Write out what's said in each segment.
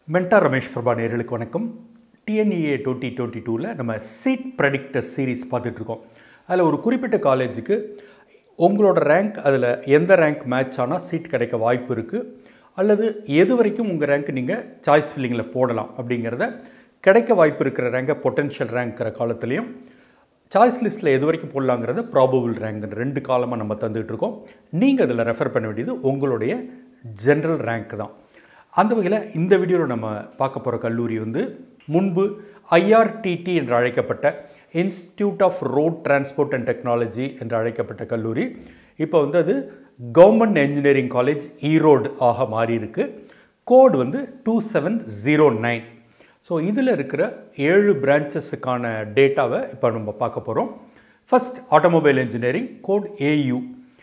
மென்டா ரமேஷ் பிரபா நேர்களுக்கு வணக்கம் TNEA twenty twenty டூவில் நம்ம சீட் ப்ரெடிக்டர் சீரீஸ் பார்த்துட்ருக்கோம் அதில் ஒரு குறிப்பிட்ட காலேஜுக்கு உங்களோட ரேங்க் அதில் எந்த ரேங்க் மேட்ச் ஆனால் சீட் கிடைக்க வாய்ப்பு இருக்குது அல்லது எது வரைக்கும் உங்கள் ரேங்க் நீங்கள் சாய்ஸ் ஃபில்லிங்கில் போடலாம் அப்படிங்கிறத கிடைக்க வாய்ப்பு இருக்கிற ரேங்கை பொட்டென்ஷியல் ரேங்க்கிற காலத்துலேயும் சாய்ஸ் லிஸ்ட்டில் எது வரைக்கும் போடலாங்கிறத ப்ராபபிள் ரேங்க் ரெண்டு காலமாக நம்ம தந்துகிட்டு இருக்கோம் நீங்கள் அதில் ரெஃபர் பண்ண வேண்டியது உங்களுடைய ஜென்ரல் ரேங்க் தான் அந்த வகையில் இந்த வீடியோவில் நம்ம பார்க்க போகிற கல்லூரி வந்து முன்பு ஐஆர்டிடி என்று அழைக்கப்பட்ட institute of road transport and technology என்று அழைக்கப்பட்ட கல்லூரி இப்போ வந்து அது கவர்மெண்ட் இன்ஜினியரிங் காலேஜ் ஈரோடு ஆக மாறியிருக்கு கோடு வந்து two seven zero nine so இதில் இருக்கிற ஏழு பிரான்ச்சஸுக்கான டேட்டாவை இப்போ நம்ம பார்க்க போகிறோம் first automobile engineering code AU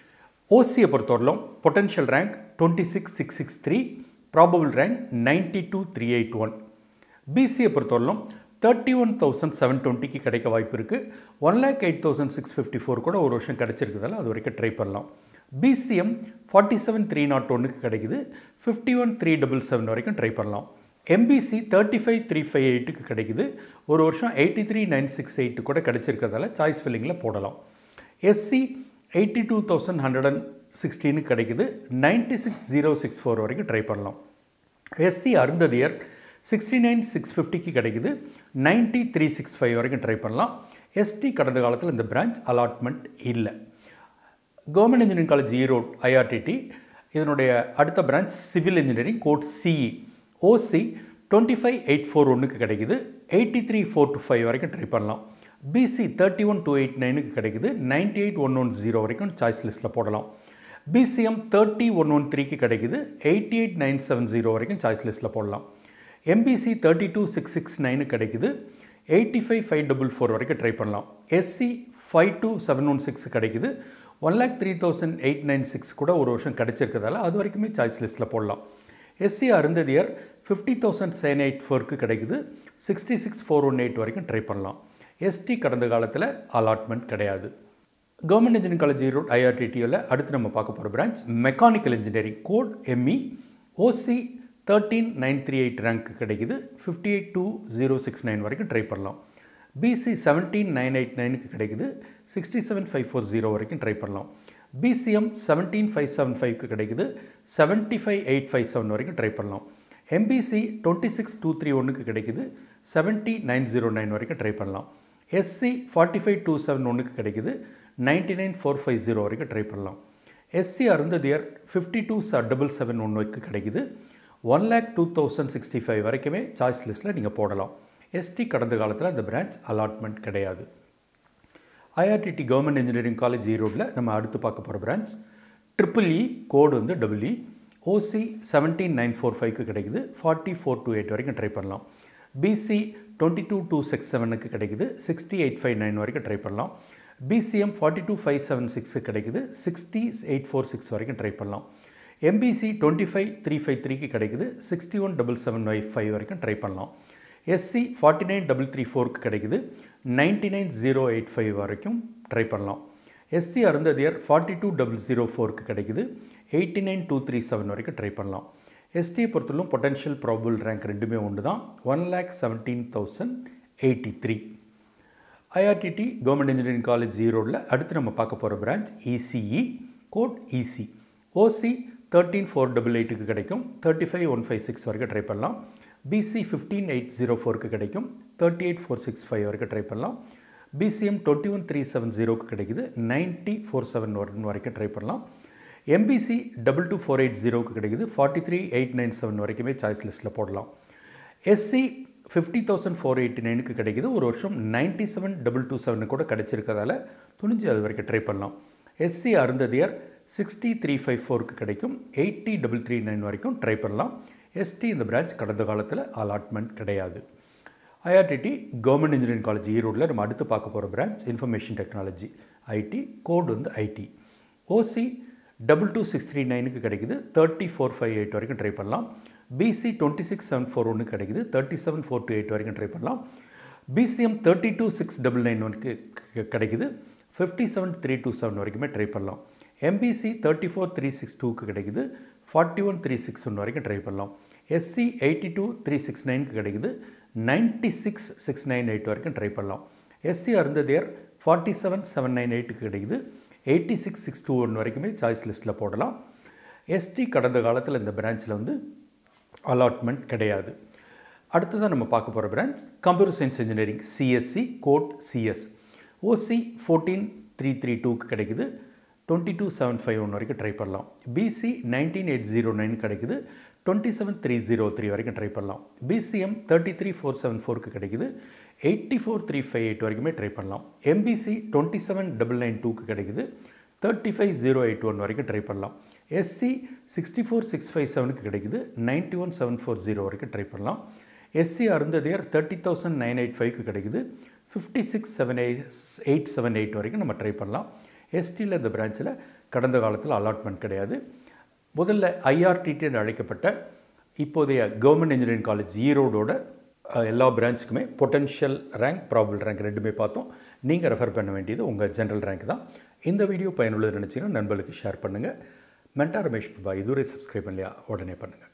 ஓசியை பொறுத்தவரையிலும் potential rank twenty six six six three probable rank ninety two three eight one பிசியை பொறுத்தவரையிலும் தேர்ட்டி ஒன் தௌசண்ட் செவன் டுவெண்ட்டிக்கு கிடைக்க வாய்ப்பு இருக்குது one lakh eight thousand six fifty four கூட ஒரு வருஷம் கிடச்சிருக்குதால அது வரைக்கும் ட்ரை பண்ணலாம் PCM forty seven three nought ஒன்றுக்கு கிடைக்குது fifty one three double seven வரைக்கும் ட்ரை பண்ணலாம் MBC thirty five three five எயிட்டுக்கு கிடைக்குது ஒரு வருஷம் eighty three nine six eight கூட கிடச்சிருக்கிறதால சாய்ஸ் ஃபில்லிங்கில் போடலாம் SC eighty two thousand hundred and சிக்ஸ்டீனுக்கு கிடைக்குது ninety six zero six four வரைக்கும் ட்ரை பண்ணலாம் SC Arunthathiyar sixty nine six ஃபிஃப்டிக்கு கிடைக்குது நைன்ட்டி த்ரீ சிக்ஸ் ஃபைவ் வரைக்கும் ட்ரை பண்ணலாம் எஸ்டி கடந்த காலத்தில் இந்த பிரான்ச் அலாட்மெண்ட் இல்லை government engineering college Erode IRTT இதனுடைய அடுத்த branch civil engineering code CE OC twenty five eight four ஒன்றுக்கு கிடைக்குது eighty three four two five வரைக்கும் ட்ரை பண்ணலாம் BC thirty one two eight நைனுக்கு கிடைக்குது ninety eight one one zero வரைக்கும் சாய்ஸ் லிஸ்ட்டில் போடலாம் பிசிஎம் தேர்ட்டி ஒன் ஒன் த்ரீக்கு கிடைக்குது eighty eight nine seven zero வரைக்கும் சாய்ஸ் லிஸ்ட்டில் போடலாம் MBC thirty two six six நைனுக்கு கிடைக்குது eighty five five double four வரைக்கும் ட்ரை பண்ணலாம் SC five two seven one six கிடைக்குது one lakh three thousand eight nine six கூட ஒரு வருஷம் கிடச்சிருக்கிறதால அது வரைக்குமே சாய்ஸ் லிஸ்ட்டில் போடலாம் SC Arunthathiyar fifty thousand seven eight ஃபோருக்கு கிடைக்குது sixty six four one eight வரைக்கும் ட்ரை பண்ணலாம் எஸ்டி கடந்த காலத்தில் அலாட்மெண்ட் கிடையாது கவர்மெண்ட் இன்ஜினியரிங் காலேஜ் ஈரோட் ஐஆர்டிடியில் அடுத்து நம்ம பார்க்க போகிற branch mechanical engineering code ME OC thirteen nine three eight rank கிடைக்குது fifty eight two zero six nine வரைக்கும் ட்ரை பண்ணலாம் பிசி செவன்டீன் நைன் எயிட் நைனுக்கு கிடைக்குது sixty seven five four zero வரைக்கும் ட்ரை பண்ணலாம் பிசிஎம் செவன்டீன் ஃபைவ் செவன் ஃபைவ்க்கு கிடைக்குது seventy five eight five seven வரைக்கும் ட்ரை பண்ணலாம் MBC twenty six two three ஒன்றுக்கு கிடைக்குது செவன்ட்டி நைன் ஜீரோ நைன் வரைக்கும் ட்ரை பண்ணலாம் SC forty five two seven ஒன்றுக்கு கிடைக்குது ninety nine four five zero வரைக்கும் ட்ரை பண்ணலாம் SC Arunthathiyar fifty two double seven ஒன்றுக்கு கிடைக்குது one lakh two thousand sixty five வரைக்குமே சாய்ஸ் லிஸ்ட்டில் நீங்கள் போடலாம் எஸ்டி கடந்த காலத்தில் இந்த பிரான்ச் அலாட்மெண்ட் கிடையாது ஐஆர்டிடி கவர்மெண்ட் இன்ஜினியரிங் காலேஜ் ஈரோடில் நம்ம அடுத்து பார்க்க போகிற பிரான்ச் ட்ரிபிள் இ கோடு வந்து double E OC seventeen nine four ஃபைவ்க்கு கிடைக்குது ஃபார்ட்டி ஃபோர் டூ எயிட் வரைக்கும் ட்ரை பண்ணலாம் BC twenty two two six செவனுக்கு கிடைக்குது சிக்ஸ்டி எயிட் ஃபைவ் நைன் வரைக்கும் ட்ரை பண்ணலாம் PCM forty two five seven சிக்ஸுக்கு கிடைக்குது சிக்ஸ்டி எயிட் ஃபோர் சிக்ஸ் வரைக்கும் ட்ரை பண்ணலாம் MBC twenty five three five த்ரீக்கு கிடைக்குது sixty one double seven five five வரைக்கும் ட்ரை பண்ணலாம் SC forty nine double three ஃபோருக்கு கிடைக்குது ninety nine zero eight five வரைக்கும் ட்ரை பண்ணலாம் SC Arunthathiyar forty two double zero ஃபோருக்கு கிடைக்குது eighty nine two three seven வரைக்கும் ட்ரை பண்ணலாம் எஸ்டியை பொறுத்தவரைக்கும் பொட்டன்ஷியல் ப்ராபபிள் ரேங்க் ரெண்டுமே ஒன்று தான் one lakh seventeen thousand eighty three IRTT government engineering college ஈரோடில் அடுத்து நம்ம பார்க்க போகிற branch ECE code EC OC thirteen four double எயிட்டுக்கு கிடைக்கும் thirty five one five six வரைக்கும் ட்ரை பண்ணலாம் பிசி ஃபிஃப்டீன் எயிட் ஜீரோ ஃபோருக்கு கிடைக்கும் thirty eight four six five வரைக்கும் ட்ரை பண்ணலாம் PCM twenty one three seven ஜீரோக்கு கிடைக்குது நைன்ட்டி ஃபோர் செவன் ஒன் வரைக்கும் ட்ரை பண்ணலாம் MBC double two four eight ஜீரோக்கு கிடைக்குது forty three eight nine seven வரைக்குமே சாய்ஸ் லிஸ்ட்டில் போடலாம் SC fifty thousand four eighty நைனுக்கு கிடைக்குது ஒரு வருஷம் ninety seven double two seven கூட கிடச்சிருக்கிறதால துணிஞ்சு அது வரைக்கும் ட்ரை பண்ணலாம் SC Arunthathiyar sixty three five ஃபோருக்கு கிடைக்கும் எயிட்டி டபுள் த்ரீ நைன் வரைக்கும் ட்ரை பண்ணலாம் எஸ்டி இந்த பிரான்ச் கடந்த காலத்தில் அலாட்மெண்ட் கிடையாது ஐஆர்டிடி கவர்மெண்ட் இன்ஜினியரிங் காலேஜ் ஈரோடில் நம்ம அடுத்து பார்க்க போகிற branch information technology IT code வந்து IT OC double two six three நைனுக்கு கிடைக்குது தேர்ட்டி ஃபோர் ஃபைவ் எயிட் வரைக்கும் ட்ரை பண்ணலாம் BC twenty six seven four ஒன்று கிடைக்குது thirty seven four two eight வரைக்கும் ட்ரை பண்ணலாம் PCM thirty two six double nine ஒனுக்கு கிடைக்குது fifty seven three two seven வரைக்குமே ட்ரை பண்ணலாம் MBC thirty four three six டூக்கு கிடைக்குது forty one three six one வரைக்கும் ட்ரை பண்ணலாம் SC eighty two three six நைனுக்கு கிடைக்குது ninety six six nine eight வரைக்கும் ட்ரை பண்ணலாம் SC Arunthathiyar forty seven seven nine எயிட்டுக்கு கிடைக்குது eighty six six two one வரைக்குமே சாய்ஸ் லிஸ்ட்டில் போடலாம் எஸ்டி கடந்த காலத்தில் இந்த பிரான்ச்சில் வந்து அலாட்மெண்ட் கிடையாது அடுத்ததாக நம்ம பார்க்க போகிற branch computer science engineering CSE code CS OC fourteen three three டூக்கு கிடைக்குது twenty two seven five one வரைக்கும் ட்ரை பண்ணலாம் BC nineteen eight zero nine கிடைக்குது twenty seven three zero three வரைக்கும் ட்ரை பண்ணலாம் PCM thirty three four seven ஃபோருக்கு கிடைக்குது eighty four three five eight வரைக்குமே ட்ரை பண்ணலாம் MBC twenty seven double nine டூக்கு கிடைக்குது thirty five zero eight one வரைக்கும் ட்ரை பண்ணலாம் SC sixty four six five செவனுக்கு கிடைக்குது ninety one seven four zero வரைக்கும் ட்ரை பண்ணலாம் SC Arunthathiyar thirty thousand nine eight ஃபைவ்க்கு கிடைக்குது fifty six seven eight eight seven eight வரைக்கும் நம்ம ட்ரை பண்ணலாம் எஸ்டியில் இந்த பிரான்ச்சில் கடந்த காலத்தில் அலாட்மெண்ட் கிடையாது முதல்ல ஐஆர்டிடின்னு அழைக்கப்பட்ட இப்போதைய கவர்மெண்ட் இன்ஜினியரிங் காலேஜ் ஈரோடோட அஹ், எல்லா பிரான்ச்சுக்குமே பொட்டன்ஷியல் ரேங்க் ப்ராபபிள் ரேங்க் ரெண்டுமே பார்த்தோம் நீங்கள் ரெஃபர் பண்ண வேண்டியது உங்கள் ஜென்ரல் ரேங்க் தான் இந்த வீடியோ பயனுள்ளது நினச்சிங்கன்னா நண்பர்களுக்கு ஷேர் பண்ணுங்கள் மென்டா ரமேஷ் பிரபா இதுவரை சப்ஸ்கிரைப் பண்ணலையா உடனே பண்ணுங்கள்